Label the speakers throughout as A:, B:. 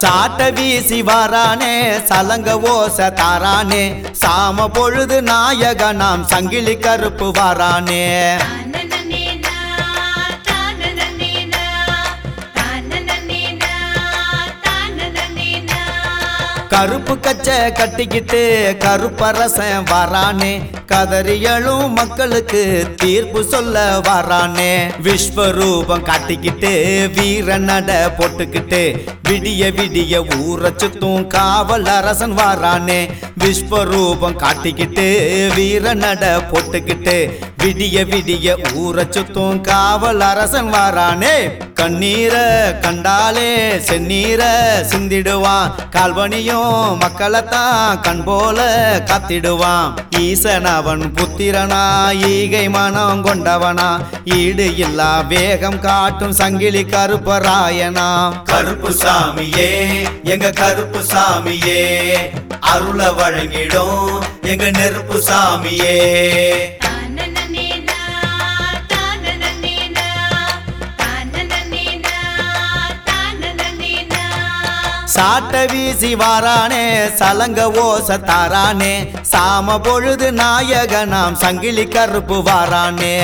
A: சாட்ட வீசி வாரானே சலங்க ஓச தாரானே சாம பொழுது நாயக நாம் சங்கிலி கருப்பு வாரானே
B: தானனனேனா, தானனனேனா, தானனனேனா, தானனனேனா.
A: கருப்பு கச்சை கட்டிக்கிட்டு கருப்பரசன் வாரானே கதறியலும் மக்களுக்கு தீர்ப்பு சொல்ல வாரானே விஸ்வரூபம் காட்டிக்கிட்டு வீர நட போட்டுக்கிட்டு விடிய விடிய ஊரை சுத்தும் காவல் அரசன் வாரானே விஸ்வரூபம் காட்டிக்கிட்டு வீர நட போட்டுக்கிட்டு விடிய விடிய ஊரை சுத்தும் காவல் அரசன் வாரானே கண்ணீரை கண்டாலே செந்நீர சிந்திடுவான் கால்வனியும் மக்களைத்தான் கண் போல காத்திடுவான் ஈசன் அவன் புத்திரனா ஈகை மனம் கொண்டவனா ஈடு இல்லா வேகம் காட்டும் சங்கிலி கருப்பராயனா கருப்பு சாமியே எங்க கருப்பு சாமியே அருள வழங்கிடும் எங்க நெருப்பு சாமியே
B: தானனனேனா, தானனனேனா, தானனனேனா, தானனனேனா.
A: சாட்ட வீசி வாரானே சலங்க ஓச தாரானே சாம பொழுது நாயக நாம் சங்கிலி கருப்பு வாரானே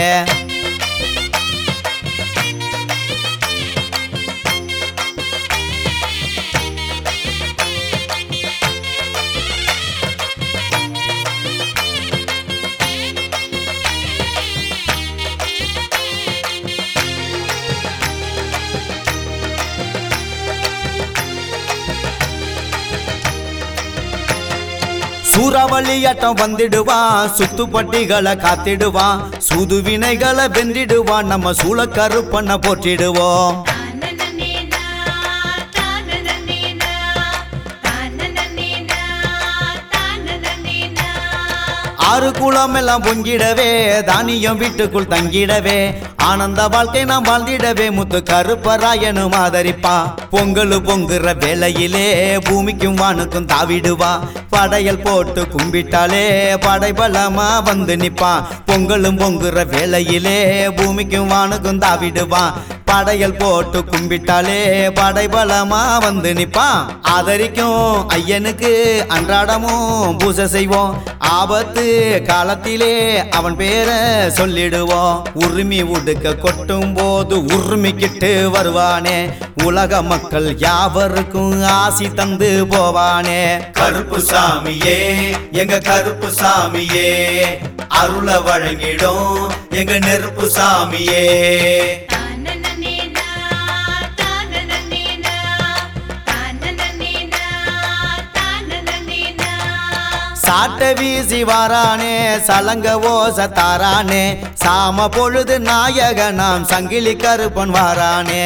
A: சூறாவளியாட்டம் வந்துடுவான் சுத்துப்பட்டிகளை காத்திடுவான் சூது வினைகளை வென்றிடுவான் நம்ம சூழ கருப்பண்ண போற்றிடுவோம்
B: தானனனேனா, தானனனேனா, தானனனேனா, தானனனேனா.
A: ஆறு குளம் எல்லாம் பொங்கிடவே தானியம் வீட்டுக்குள் தங்கிடவே ஆனந்த வாழ்க்கை நாம் வாழ்ந்திடவே முத்து கருப்பராயனும் ஆதரிப்பா பொங்கல் பொங்குற வேளையிலே பூமிக்கும் வானுக்கும் தாவிடுவா படையல் போட்டு கும்பிட்டாலே படைபலமா வந்து நிப்பா பொங்கலும் பொங்குற வேளையிலே பூமிக்கும் வானுக்கும் தாவிடுவான் படையல் போட்டு கும்பிட்டாலே படைபலமா வந்து நிப்பான் ஆதரிக்கும் ஐயனுக்கு அன்றாடமும் பூஜை செய்வோம் ஆபத்து காலத்திலே அவன் பேரை சொல்லிடுவோம் உரிமை உடுக்க கொட்டும் போது உரிமைக்கிட்டு வருவானே உலக மக்கள் யாவருக்கும் ஆசி தந்து போவானே கருப்பு சாமியே எங்க கருப்பு சாமியே அருள வழங்கிடும் எங்க நெருப்பு சாமியே
B: தானனனேனா, தானனனேனா, தானனனேனா, தானனனேனா.
A: சாட்ட வீசி வாரானே சலங்க ஓச தாரானே சாம பொழுது நாயக நாம் சங்கிலி கருப்பன் வாரானே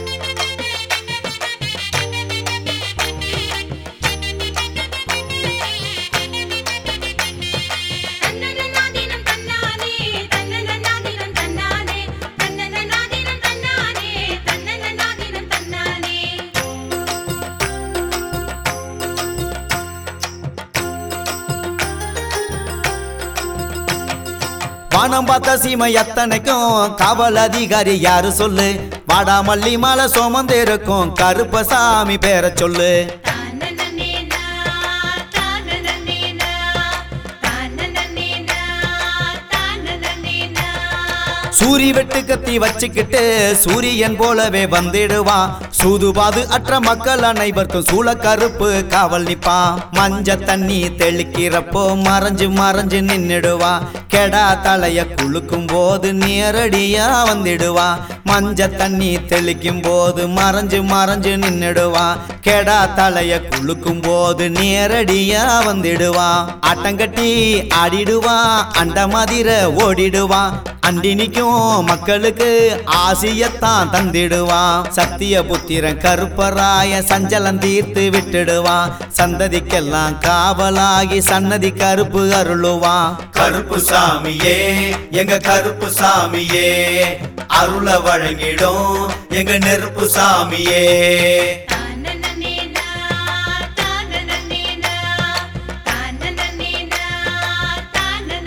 B: தன்னனனாதினம் தன்னானே, தன்னனனாதினம் தன்னானே, தன்னனனாதினம் தன்னானே, தன்னனனாதினம் தன்னானே.
A: வானம் பார்த்த சீமை எத்தனைக்கும் காவல் அதிகாரி யாரு சொல்லு வாடாமல்லி மலை சோமந்திருக்கும் கருப்பசாமி பேரை சொல்லு
B: தானனனேனா, தானனனேனா, தானனனேனா, தானனனேனா.
A: சூரி வெட்டு கத்தி வச்சுக்கிட்டு சூரியன் போலவே வந்திடுவான் சூதுபாது அற்ற மக்கள் அனைவருக்கும் சூழ கருப்பு காவல் நிப்பான் மஞ்ச தண்ணி தெளிக்கிறப்போ மறைஞ்சு மறைஞ்சு நின்னுடுவான் கெடா தலைய குளுக்கும் போது நேரடியா வந்திடுவான் மஞ்ச தண்ணி தெளிக்கும் போது மறைஞ்சு மறைஞ்சு நின்னுடுவான் கெடா தலைய குளுக்கும் போது நேரடியா வந்திடுவான் ஆட்டங்கட்டி ஆடிடுவான் அண்ட மதிர ஓடிடுவான் அண்டி நிக்கும் மக்களுக்கு ஆசியத்தான் தந்திடுவான் சத்திய புத்திரன் கருப்பராய சஞ்சலம் தீர்த்து விட்டுடுவான் சந்ததிக்கெல்லாம் காவலாகி சன்னதி கருப்பு அருளுவான் கருப்பு சாமியே எங்க கருப்பு சாமியே அருள வழங்கிடும் எங்க நெருப்பு சாமியே
B: தானனனேனா, தானனனேனா, தானனனேனா,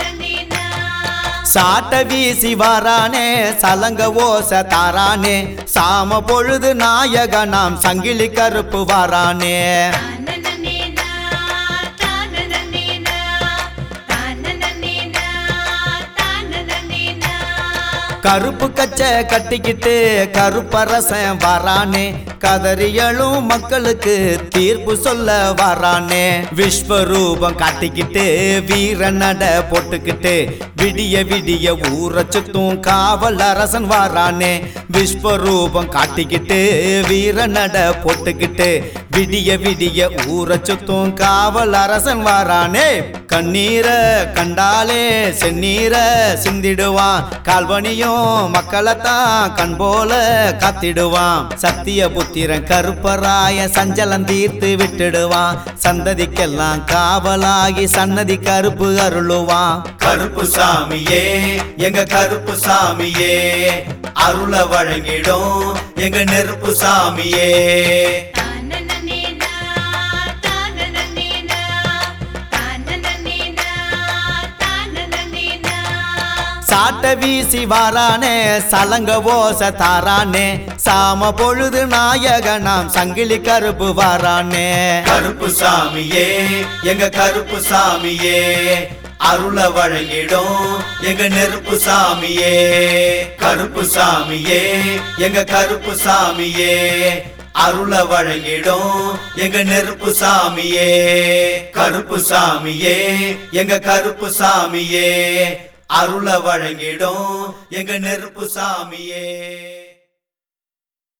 B: தானனனேனா.
A: சாட்ட வீசி வாரானே சலங்க ஓச தாரானே சாம பொழுது நாயக நாம் சங்கிலி கருப்பு வாரானே
B: தானனனேனா, தானனனேனா, தானனனேனா, தானனனேனா.
A: கருப்பு கச்சை கட்டிக்கிட்டு கருப்பரசன் வாரானே கதறியலும் மக்களுக்கு தீர்ப்பு சொல்ல வாரானே விஸ்வரூபம் காட்டிக்கிட்டு வீர நட போட்டுக்கிட்டு விடிய விடிய ஊரை சுத்தும் காவல் அரசன் வாரானே விஸ்வரூபம் காட்டிக்கிட்டு வீர நட போட்டுக்கிட்டு விடிய விடிய ஊரை சுத்தும் காவல் அரசன் வாரானே கண்ணீரை கண்டாலே செந்நீர சிந்திடுவான் கால்வனியும் மக்களைத்தான் கண் போல காத்திடுவான் சத்திய புத்திரன் கருப்பராய சஞ்சலம் தீர்த்து விட்டுடுவான் சந்ததிக்கெல்லாம் காவலாகி சன்னதி கருப்பு அருளுவான் கருப்பு சாமியே எங்க கருப்பு சாமியே அருள வழங்கிடும் எங்க நெருப்பு சாமியே
B: தானனனேனா, தானனனேனா, தானனனேனா, தானனனேனா.
A: சாட்ட வீசி வாரானே சலங்க ஓச தாரானே சாம பொழுது நாயக நாம் சங்கிலி கருப்பு வாரானே கருப்பு சாமியே எங்க கருப்பு சாமியே அருள வழங்கிடும் எங்க நெருப்பு சாமியே கருப்பு சாமியே எங்க கருப்பு சாமியே அருள வழங்கிடும் எங்க நெருப்பு சாமியே கருப்பு சாமியே எங்க கருப்பு சாமியே அருள வழங்கிடும் எங்க நெருப்பு சாமியே